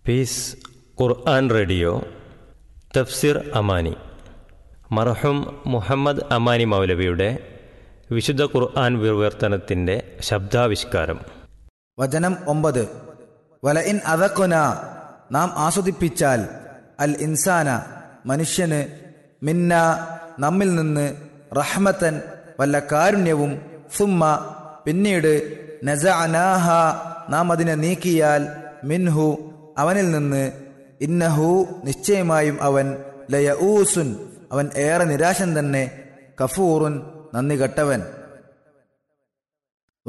piece Quran radio തഫ്സിർ അമാനി മർഹൂം മുഹമ്മദ് അമാനി മൗലവിയുടെ വിശുദ്ധ ഖുർആൻ വിവർത്തനത്തിൻ്റെ ശബ്ദാവിഷ്കാരം വചനം ഒമ്പത് വല ഇൻ അതക്കൊന നാം ആസ്വദിപ്പിച്ചാൽ അൽ ഇൻസാന മനുഷ്യന് മിന്ന നമ്മിൽ നിന്ന് റഹ്മത്തൻ വല്ല കാരുണ്യവും സുമ്മ പിന്നീട് നസഅനാഹ നാം അതിനെ നീക്കിയാൽ മിൻഹു അവനിൽ നിന്ന് ഇന്നഹു നിശ്ചയമായും അവൻ ലയഊസുൻ അവൻ ഏറെ നിരാശൻ തന്നെ കഫൂറുൻ നന്ദി കെട്ടവൻ